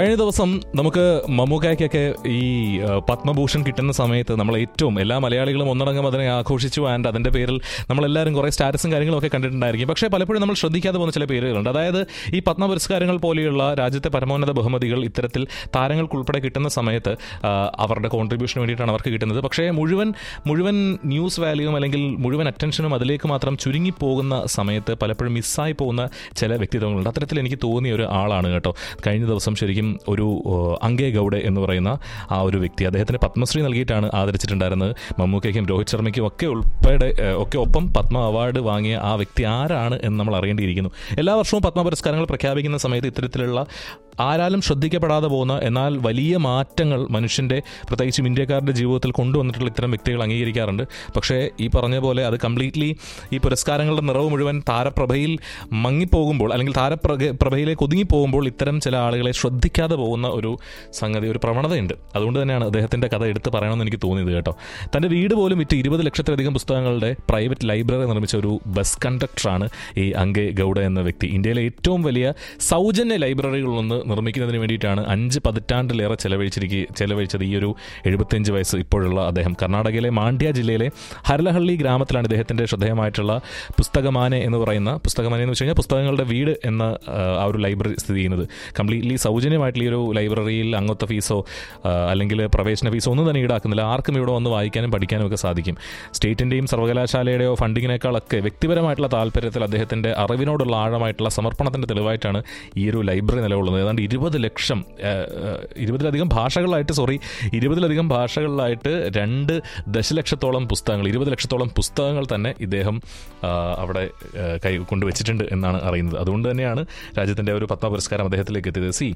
കഴിഞ്ഞ ദിവസം നമുക്ക് മമ്മൂക്കായ്ക്കൊക്കെ ഈ ആ, പത്മഭൂഷൺ കിട്ടുന്ന സമയത്ത് നമ്മൾ ഏറ്റവും എല്ലാ മലയാളികളും ഒന്നടങ്കം അതിനെ ആഘോഷിച്ചു ആൻഡ് അതിന്റെ പേരിൽ നമ്മളെല്ലാവരും കുറേ സ്റ്റാറ്റസും കാര്യങ്ങളും ഒക്കെ കണ്ടിട്ടുണ്ടായിരിക്കും പക്ഷേ പലപ്പോഴും നമ്മൾ ശ്രദ്ധിക്കാതെ പോകുന്ന ചില പേരുകളുണ്ട് അതായത് ഈ പത്മ പുരസ്കാരങ്ങൾ പോലെയുള്ള രാജ്യത്തെ പരമോന്നത ബഹുമതികൾ ഇത്തരത്തിൽ താരങ്ങൾക്കുൾപ്പെടെ കിട്ടുന്ന സമയത്ത് ആ, അവരുടെ കോൺട്രിബ്യൂഷന് വേണ്ടിയിട്ടാണ് അവർക്ക് കിട്ടുന്നത് പക്ഷേ മുഴുവൻ മുഴുവൻ ന്യൂസ് വാല്യൂവും അല്ലെങ്കിൽ മുഴുവൻ അറ്റൻഷനും അതിലേക്ക് മാത്രം ചുരുങ്ങിപ്പോകുന്ന സമയത്ത് പലപ്പോഴും മിസ്സായി പോകുന്ന ചില വ്യക്തിത്വങ്ങളുണ്ട് അത്തരത്തിൽ എനിക്ക് തോന്നിയ ഒരു ആളാണ് കേട്ടോ കഴിഞ്ഞ ദിവസം ശരിക്കും ഒരു ഓ, അങ്കേ ഗൗഡെ എന്ന് പറയുന്ന ആ ഒരു വ്യക്തി അദ്ദേഹത്തിന് പത്മശ്രീ നൽകിയിട്ടാണ് ആദരിച്ചിട്ടുണ്ടായിരുന്നത് മമ്മൂക്കയ്ക്കും രോഹിത് ശർമ്മയ്ക്കും ഒക്കെ ഉൾപ്പെടെ ഏഹ്, ഒക്കെ ഒപ്പം പത്മ അവാർഡ് വാങ്ങിയ ആ വ്യക്തി ആരാണ് എന്ന് നമ്മൾ അറിയേണ്ടിയിരിക്കുന്നു എല്ലാ വർഷവും പത്മ പുരസ്കാരങ്ങൾ പ്രഖ്യാപിക്കുന്ന സമയത്ത് ഇത്തരത്തിലുള്ള ആരാലും ശ്രദ്ധിക്കപ്പെടാതെ പോകുന്ന എന്നാൽ വലിയ മാറ്റങ്ങൾ മനുഷ്യൻ്റെ പ്രത്യേകിച്ചും ഇന്ത്യക്കാരുടെ ജീവിതത്തിൽ കൊണ്ടുവന്നിട്ടുള്ള ഇത്തരം വ്യക്തികൾ അംഗീകരിക്കാറുണ്ട് പക്ഷേ ഈ പറഞ്ഞ പോലെ അത് കംപ്ലീറ്റ്ലി ഈ പുരസ്കാരങ്ങളുടെ നിറവ് മുഴുവൻ താരപ്രഭയിൽ മങ്ങിപ്പോകുമ്പോൾ അല്ലെങ്കിൽ താരപ്രഭ പ്രഭയിലേക്ക് ഒതുങ്ങിപ്പോകുമ്പോൾ ഇത്തരം ചില ആളുകളെ ശ്രദ്ധിക്കാതെ പോകുന്ന ഒരു സംഗതി ഒരു പ്രവണതയുണ്ട് അതുകൊണ്ട് തന്നെയാണ് അദ്ദേഹത്തിൻ്റെ കഥ എടുത്ത് പറയണമെന്ന് എനിക്ക് തോന്നിയത് കേട്ടോ തൻ്റെ വീട് പോലും വിറ്റ് ഇരുപത് ലക്ഷത്തിലധികം പുസ്തകങ്ങളുടെ പ്രൈവറ്റ് ലൈബ്രറി നിർമ്മിച്ച ഒരു ബസ് കണ്ടക്ടറാണ് ഈ അങ്കെ ഗൗഡ എന്ന വ്യക്തി ഇന്ത്യയിലെ ഏറ്റവും വലിയ സൗജന്യ ലൈബ്രറികളൊന്ന് നിർമ്മിക്കുന്നതിന് വേണ്ടിയിട്ടാണ് അഞ്ച് പതിറ്റാണ്ടിലേറെ ചെലവഴിച്ചിരിക്കുക ചെലവഴിച്ചത് ഈ ഒരു എഴുപത്തിയഞ്ച് വയസ്സ് ഇപ്പോഴുള്ള അദ്ദേഹം കർണാടകയിലെ മാണ്ഡ്യ ജില്ലയിലെ ഹരലഹള്ളി ഗ്രാമത്തിലാണ് ഇദ്ദേഹത്തിൻ്റെ ശ്രദ്ധേയമായിട്ടുള്ള പുസ്തകമാനെ എന്ന് പറയുന്ന പുസ്തകമാനെ എന്ന് വെച്ച് കഴിഞ്ഞാൽ പുസ്തകങ്ങളുടെ വീട് എന്ന ആ, ആ ഒരു ലൈബ്രറി സ്ഥിതി ചെയ്യുന്നത് കംപ്ലീറ്റ്ലി സൗജന്യമായിട്ടുള്ള ഈ ഒരു ലൈബ്രറിയിൽ അംഗത്വ ഫീസോ ആ, അല്ലെങ്കിൽ പ്രവേശന ഫീസോ ഒന്നും തന്നെ ഈടാക്കുന്നില്ല ആർക്കും ഇവിടെ വന്ന് വായിക്കാനും പഠിക്കാനും ഒക്കെ സാധിക്കും സ്റ്റേറ്റിൻ്റെയും സർവകലാശാലയുടെയോ ഫണ്ടിങ്ങിനേക്കാളൊക്കെ വ്യക്തിപരമായിട്ടുള്ള താല്പര്യത്തിൽ അദ്ദേഹത്തിൻ്റെ അറിവിനോടുള്ള ആഴമായിട്ടുള്ള സമർപ്പണത്തിൻ്റെ തെളിവായിട്ടാണ് ഈ ഒരു ലൈബ്രറി നിലകൊള്ളുന്നത് ഏതാണ്ട് ഇരുപത് ലക്ഷം ആ, ആ, ഇരുപതിലധികം ഭാഷകളിലായിട്ട് സോറി ഇരുപതിലധികം ഭാഷകളിലായിട്ട് രണ്ട് ദശലക്ഷത്തോളം പുസ്തകങ്ങൾ ഇരുപത് ലക്ഷത്തോളം പുസ്തകങ്ങൾ തന്നെ ഇദ്ദേഹം ആ, അവിടെ ആ, കൈ കൊണ്ടുവച്ചിട്ടുണ്ട് എന്നാണ് അറിയുന്നത് അതുകൊണ്ട് തന്നെയാണ് രാജ്യത്തിൻ്റെ ഒരു പത്മ പുരസ്കാരം അദ്ദേഹത്തിലേക്ക് എത്തിയത് സി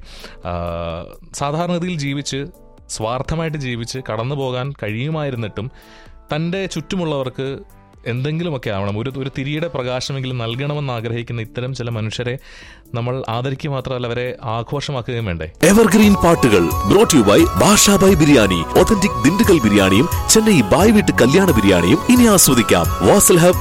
സാധാരണഗതിയിൽ ജീവിച്ച് സ്വാർത്ഥമായിട്ട് ജീവിച്ച് കടന്നു പോകാൻ കഴിയുമായിരുന്നിട്ടും തൻ്റെ ചുറ്റുമുള്ളവർക്ക് എന്തെങ്കിലുമൊക്കെ ആവണം ഒരു ഒരു തിരിയുടെ പ്രകാശമെങ്കിലും നൽകണമെന്ന് ആഗ്രഹിക്കുന്ന ഇത്തരം ചില മനുഷ്യരെ നമ്മൾ ആദരിക്കുക മാത്രമല്ല അവരെ ആഘോഷമാക്കുകയും വേണ്ടേ എവർഗ്രീൻ പാട്ടുകൾ brought you by Basha Bhai biryani authentic Dindigul ബിരിയാണിയും ചെന്നൈ ബായ് വീട്ട് കല്യാണ ബിരിയാണിയും ഇനി ആസ്വദിക്കാം വാസൽ ഹബ്